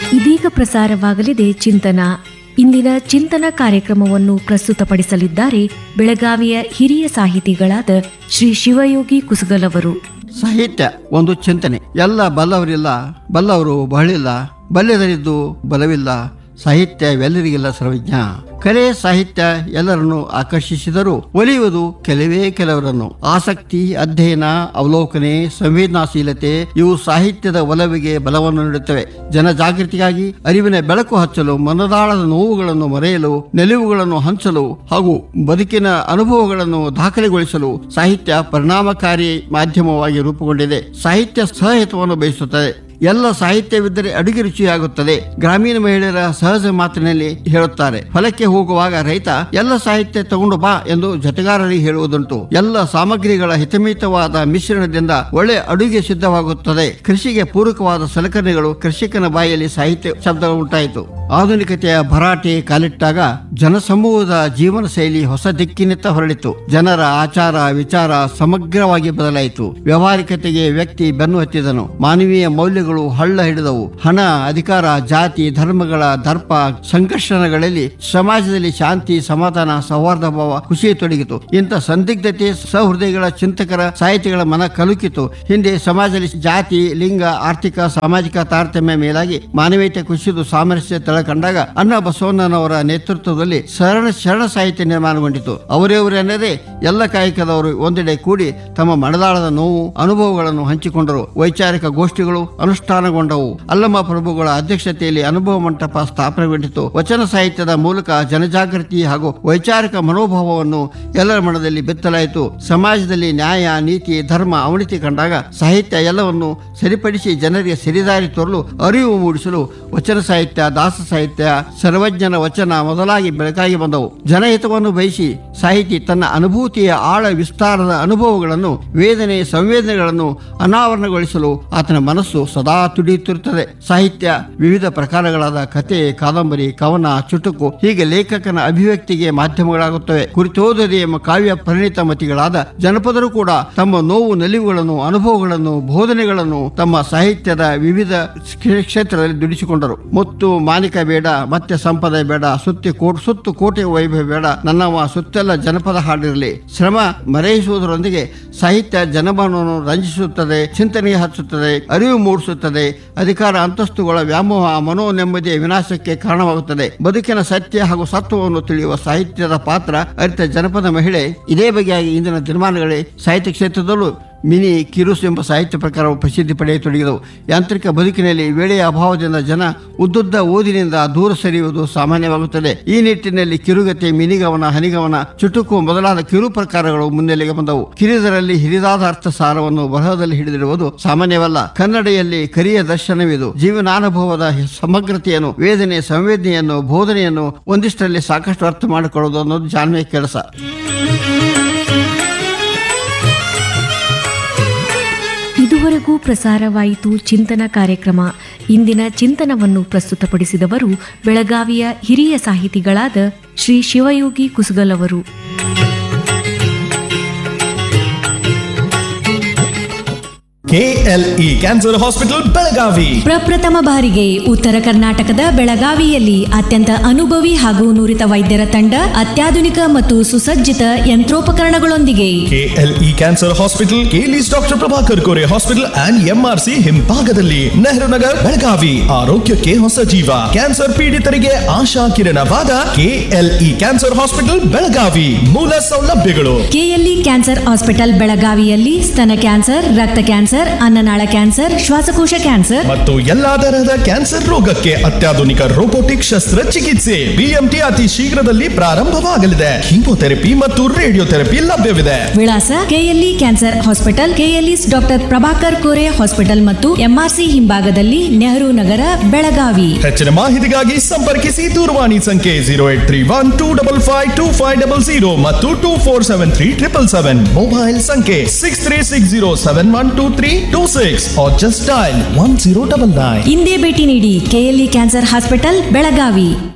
ಇದೀಗ ಪ್ರಸಾರವಾಗಲಿದೆ ಚಿಂತನ ಇಂದಿನ ಚಿಂತನ ಕಾರ್ಯಕ್ರಮವನ್ನು ಪ್ರಸ್ತುತಪಡಿಸಲಿದ್ದಾರೆ ಬೆಳಗಾವಿಯ ಹಿರಿಯ ಸಾಹಿತಿಗಳಾದ ಶ್ರೀ ಶಿವಯೋಗಿ ಕುಸಗಲವರು ಸಾಹಿತ್ಯ ಒಂದು ಚಿಂತನೆ ಎಲ್ಲ ಬಲ್ಲವರಿಲ್ಲ ಬಲ್ಲವರು ಬಹಳಿಲ್ಲ ಬಲ್ಯದರಿದ್ದು ಬಲವಿಲ್ಲ ಸಾಹಿತ್ಯವೆಲ್ಲರಿಗಿಲ್ಲ ಸರ್ವಜ್ಞ ಕಲೆ ಸಾಹಿತ್ಯ ಎಲ್ಲರನ್ನು ಆಕರ್ಷಿಸಿದರೂ ಒಲಿಯುವುದು ಕೆಲವೇ ಕೆಲವರನ್ನು ಆಸಕ್ತಿ ಅಧ್ಯಯನ ಅವಲೋಕನೆ ಸಂವೇದನಾಶೀಲತೆ ಇವು ಸಾಹಿತ್ಯದ ಒಲವಿಗೆ ಬಲವನ್ನು ನೀಡುತ್ತವೆ ಜನಜಾಗೃತಿಗಾಗಿ ಅರಿವಿನ ಬೆಳಕು ಹಚ್ಚಲು ಮನದಾಳದ ನೋವುಗಳನ್ನು ಮರೆಯಲು ನೆಲುವುಗಳನ್ನು ಹಂಚಲು ಹಾಗೂ ಬದುಕಿನ ಅನುಭವಗಳನ್ನು ದಾಖಲೆಗೊಳಿಸಲು ಸಾಹಿತ್ಯ ಪರಿಣಾಮಕಾರಿ ಮಾಧ್ಯಮವಾಗಿ ರೂಪುಗೊಂಡಿದೆ ಸಾಹಿತ್ಯ ಸಹಹಿತವನ್ನು ಬಯಸುತ್ತದೆ ಎಲ್ಲ ಸಾಹಿತ್ಯವಿದ್ದರೆ ಅಡುಗೆ ರುಚಿಯಾಗುತ್ತದೆ ಗ್ರಾಮೀಣ ಮಹಿಳೆಯರ ಸಹಜ ಮಾತಿನಲ್ಲಿ ಹೇಳುತ್ತಾರೆ ಹೊಲಕ್ಕೆ ಹೋಗುವಾಗ ರೈತ ಎಲ್ಲ ಸಾಹಿತ್ಯ ತಗೊಂಡು ಬಾ ಎಂದು ಜೊತೆಗಾರರಿಗೆ ಹೇಳುವುದುಂಟು ಎಲ್ಲ ಸಾಮಗ್ರಿಗಳ ಹಿತಮಿತವಾದ ಮಿಶ್ರಣದಿಂದ ಒಳ್ಳೆ ಅಡುಗೆ ಸಿದ್ಧವಾಗುತ್ತದೆ ಕೃಷಿಗೆ ಪೂರಕವಾದ ಸಲಕರಣೆಗಳು ಕೃಷಿಕನ ಬಾಯಲ್ಲಿ ಸಾಹಿತ್ಯ ಶಬ್ದ ಉಂಟಾಯಿತು ಆಧುನಿಕತೆಯ ಭರಾಟೆ ಕಾಲಿಟ್ಟಾಗ ಜನಸಮೂಹದ ಜೀವನ ಶೈಲಿ ಹೊಸ ದಿಕ್ಕಿನತ್ತ ಹೊರಳಿತು ಜನರ ಆಚಾರ ವಿಚಾರ ಸಮಗ್ರವಾಗಿ ಬದಲಾಯಿತು ವ್ಯವಹಾರಿಕತೆಗೆ ವ್ಯಕ್ತಿ ಬೆನ್ನು ಹತ್ತಿದನು ಮಾನವೀಯ ಮೌಲ್ಯಗಳು ಹಳ್ಳ ಹಿಡಿದವು ಹಣ ಅಧಿಕಾರ ಜಾತಿ ಧರ್ಮಗಳ ದರ್ಪ ಸಂಘರ್ಷಣಗಳಲ್ಲಿ ಸಮಾಜದಲ್ಲಿ ಶಾಂತಿ ಸಮಾಧಾನ ಸೌಹಾರ್ದ ಭಾವ ಖುಷಿ ತೊಡಗಿತು ಇಂಥ ಸಂದಿಗ್ಧತೆ ಸಹೃದಯಗಳ ಚಿಂತಕರ ಸಾಹಿತಿಗಳ ಮನ ಕಲುಕಿತು ಹಿಂದೆ ಸಮಾಜದಲ್ಲಿ ಜಾತಿ ಲಿಂಗ ಆರ್ಥಿಕ ಸಾಮಾಜಿಕ ತಾರತಮ್ಯ ಮೇಲಾಗಿ ಮಾನವೀಯತೆ ಕುಸಿದು ಸಾಮರಸ್ಯ ತಳ ಕಂಡಾಗ ಅಣ್ಣ ಬಸವಣ್ಣನವರ ನೇತೃತ್ವದಲ್ಲಿ ಶರಣ ಶರಣ ಸಾಹಿತ್ಯ ನಿರ್ಮಾಣಗೊಂಡಿತು ಅವರವರನ್ನದೇ ಎಲ್ಲ ಕಾಯಕದವರು ಒಂದೆಡೆ ಕೂಡಿ ತಮ್ಮ ಮನದಾಳದ ನೋವು ಅನುಭವಗಳನ್ನು ಹಂಚಿಕೊಂಡರು ವೈಚಾರಿಕ ಗೋಷ್ಠಿಗಳು ಅನುಷ್ಠಾನಗೊಂಡವು ಅಲ್ಲಮ್ಮ ಪ್ರಭುಗಳ ಅಧ್ಯಕ್ಷತೆಯಲ್ಲಿ ಅನುಭವ ಮಂಟಪ ಸ್ಥಾಪನೆಗೊಂಡಿತು ವಚನ ಸಾಹಿತ್ಯದ ಮೂಲಕ ಜನಜಾಗೃತಿ ಹಾಗೂ ವೈಚಾರಿಕ ಮನೋಭಾವವನ್ನು ಎಲ್ಲರ ಮನದಲ್ಲಿ ಬಿತ್ತಲಾಯಿತು ಸಮಾಜದಲ್ಲಿ ನ್ಯಾಯ ನೀತಿ ಧರ್ಮ ಅವನತಿ ಕಂಡಾಗ ಸಾಹಿತ್ಯ ಎಲ್ಲವನ್ನು ಸರಿಪಡಿಸಿ ಜನರಿಗೆ ಸರಿದಾರಿ ತೋರಲು ಅರಿವು ಮೂಡಿಸಲು ವಚನ ಸಾಹಿತ್ಯ ದಾಸ ಸಾಹಿತ್ಯ ಸರ್ವಜ್ಞನ ವಚನ ಮೊದಲಾಗಿ ಬೆಳಕಾಗಿ ಬಂದವು ಜನಹಿತವನ್ನು ಬಯಸಿ ಸಾಹಿತಿ ತನ್ನ ಅನುಭೂತಿಯ ಆಳ ವಿಸ್ತಾರದ ಅನುಭವಗಳನ್ನು ವೇದನೆ ಸಂವೇದನೆಗಳನ್ನು ಅನಾವರಣಗೊಳಿಸಲು ಆತನ ಮನಸ್ಸು ಸದಾ ತುಡಿಯುತ್ತಿರುತ್ತದೆ ಸಾಹಿತ್ಯ ವಿವಿಧ ಪ್ರಕಾರಗಳಾದ ಕತೆ ಕಾದಂಬರಿ ಕವನ ಚುಟುಕು ಹೀಗೆ ಲೇಖಕನ ಅಭಿವ್ಯಕ್ತಿಗೆ ಮಾಧ್ಯಮಗಳಾಗುತ್ತವೆ ಕುರಿತೋದದೆ ಎಂಬ ಕಾವ್ಯ ಪರಿಣಿತ ಮತಿಗಳಾದ ಜನಪದರು ಕೂಡ ತಮ್ಮ ನೋವು ನಲಿವುಗಳನ್ನು ಅನುಭವಗಳನ್ನು ಬೋಧನೆಗಳನ್ನು ತಮ್ಮ ಸಾಹಿತ್ಯದ ವಿವಿಧ ಕ್ಷೇ- ಕ್ಷೇತ್ರದಲ್ಲಿ ದುಡಿಸಿಕೊಂಡರು ಮುತ್ತು ಮಾನಿಕ ಬೇಡ ಮತ್ತೆ ಸಂಪದ ಬೇಡ ಸುತ್ತಿ ಕೋಟ್ ಸುತ್ತು ಕೋಟೆ ವೈಭವ ಬೇಡ ನನ್ನವ ಸುತ್ತೆಲ್ಲ ಜನಪದ ಹಾಡಿರಲಿ ಶ್ರಮ ಮರೆಯಿಸುವುದರೊಂದಿಗೆ ಸಾಹಿತ್ಯ ಜನಮನವನ್ನು ರಂಜಿಸುತ್ತದೆ ಚಿಂತನೆಗೆ ಹಚ್ಚುತ್ತದೆ ಅರಿವು ಮೂಡಿಸುತ್ತದೆ ಅಧಿಕಾರ ಅಂತಸ್ತುಗಳ ವ್ಯಾಮೋಹ ಮನೋ ನೆಮ್ಮದಿಯ ವಿನಾಶಕ್ಕೆ ಕಾರಣವಾಗುತ್ತದೆ ಬದುಕಿನ ಸತ್ಯ ಹಾಗೂ ಸತ್ವವನ್ನು ತಿಳಿಯುವ ಸಾಹಿತ್ಯದ ಪಾತ್ರ ಅರಿತ ಜನಪದ ಮಹಿಳೆ ಇದೇ ಬಗೆಯಾಗಿ ಇಂದಿನ ದಿನಮಾನಗಳೇ ಸಾಹಿತ್ಯ ಕ್ಷೇತ್ರದಲ್ಲೂ ಮಿನಿ ಕಿರುಸು ಎಂಬ ಸಾಹಿತ್ಯ ಪ್ರಕಾರವು ಪ್ರಸಿದ್ಧಿ ಪಡೆಯತೊಡಗಿದವು ಯಾಂತ್ರಿಕ ಬದುಕಿನಲ್ಲಿ ವೇಳೆಯ ಅಭಾವದಿಂದ ಜನ ಉದ್ದುದ್ದ ಓದಿನಿಂದ ದೂರ ಸರಿಯುವುದು ಸಾಮಾನ್ಯವಾಗುತ್ತದೆ ಈ ನಿಟ್ಟಿನಲ್ಲಿ ಕಿರುಗತೆ ಮಿನಿಗವನ ಹನಿಗವನ ಚುಟುಕು ಮೊದಲಾದ ಕಿರು ಪ್ರಕಾರಗಳು ಮುನ್ನೆಲೆಗೆ ಬಂದವು ಕಿರಿದರಲ್ಲಿ ಹಿರಿದಾದ ಅರ್ಥ ಸಾರವನ್ನು ಬರಹದಲ್ಲಿ ಹಿಡಿದಿರುವುದು ಸಾಮಾನ್ಯವಲ್ಲ ಕನ್ನಡಿಯಲ್ಲಿ ಕರಿಯ ದರ್ಶನವಿದು ಜೀವನಾನುಭವದ ಸಮಗ್ರತೆಯನ್ನು ವೇದನೆ ಸಂವೇದನೆಯನ್ನು ಬೋಧನೆಯನ್ನು ಒಂದಿಷ್ಟರಲ್ಲಿ ಸಾಕಷ್ಟು ಅರ್ಥ ಮಾಡಿಕೊಳ್ಳುವುದು ಅನ್ನೋದು ಜಾಣ್ಮೆಯ ಕೆಲಸ ಇದುವರೆಗೂ ಪ್ರಸಾರವಾಯಿತು ಚಿಂತನ ಕಾರ್ಯಕ್ರಮ ಇಂದಿನ ಚಿಂತನವನ್ನು ಪ್ರಸ್ತುತಪಡಿಸಿದವರು ಬೆಳಗಾವಿಯ ಹಿರಿಯ ಸಾಹಿತಿಗಳಾದ ಶ್ರೀ ಶಿವಯೋಗಿ ಕುಸಗಲವರು ಕೆಎಲ್ಇ ಕ್ಯಾನ್ಸರ್ ಹಾಸ್ಪಿಟಲ್ ಬೆಳಗಾವಿ ಪ್ರಪ್ರಥಮ ಬಾರಿಗೆ ಉತ್ತರ ಕರ್ನಾಟಕದ ಬೆಳಗಾವಿಯಲ್ಲಿ ಅತ್ಯಂತ ಅನುಭವಿ ಹಾಗೂ ನುರಿತ ವೈದ್ಯರ ತಂಡ ಅತ್ಯಾಧುನಿಕ ಮತ್ತು ಸುಸಜ್ಜಿತ ಯಂತ್ರೋಪಕರಣಗಳೊಂದಿಗೆ KLE cancer hospital KLE's doctor Prabhakar Kore hospital and MRC ಹಿಂಭಾಗದಲ್ಲಿ ನೆಹರು ನಗರ್ ಬೆಳಗಾವಿ ಆರೋಗ್ಯಕ್ಕೆ ಹೊಸ ಜೀವ ಕ್ಯಾನ್ಸರ್ ಪೀಡಿತರಿಗೆ ಆಶಾ ಕಿರಣವಾದ ಕೆಎಲ್ಇ ಕ್ಯಾನ್ಸರ್ ಹಾಸ್ಪಿಟಲ್ ಬೆಳಗಾವಿ ಮೂಲ ಸೌಲಭ್ಯಗಳು ಕೆಎಲ್ಇ ಕ್ಯಾನ್ಸರ್ ಹಾಸ್ಪಿಟಲ್ ಬೆಳಗಾವಿಯಲ್ಲಿ ಸ್ತನ ಕ್ಯಾನ್ಸರ್ ರಕ್ತ ಕ್ಯಾನ್ಸರ್ ಅನ್ನನಾಳ ಕ್ಯಾನ್ಸರ್ ಶ್ವಾಸಕೋಶ ಕ್ಯಾನ್ಸರ್ ಮತ್ತು ಎಲ್ಲಾ ತರಹದ ಕ್ಯಾನ್ಸರ್ ರೋಗಕ್ಕೆ ಅತ್ಯಾಧುನಿಕ ರೋಬೋಟಿಕ್ ಶಸ್ತ್ರಚಿಕಿತ್ಸೆ ಬಿಎಂಟಿ ಅತಿ ಶೀಘ್ರದಲ್ಲಿ ಪ್ರಾರಂಭವಾಗಲಿದೆ ಕೀಮೋಥೆರಪಿ ಮತ್ತು ರೇಡಿಯೋಥೆರಪಿ ಲಭ್ಯವಿದೆ ವಿಳಾಸ KLE cancer hospital KLE's doctor Prabhakar Kore hospital ಮತ್ತು ಎಂಆರ್ಸಿ ಹಿಂಭಾಗದಲ್ಲಿ ನೆಹರು ನಗರ ಬೆಳಗಾವಿ ಹೆಚ್ಚಿನ ಮಾಹಿತಿಗಾಗಿ ಸಂಪರ್ಕಿಸಿ ದೂರವಾಣಿ ಸಂಖ್ಯೆ zero eight three one two double five two five double zero ಮತ್ತು two four seven three triple seven mobile ಸಂಖ್ಯೆ six three six zero seven one two three two six just dial one zero double nine ಇಂದೇ ಭೇಟಿ ನೀಡಿ KLE cancer hospital Belagavi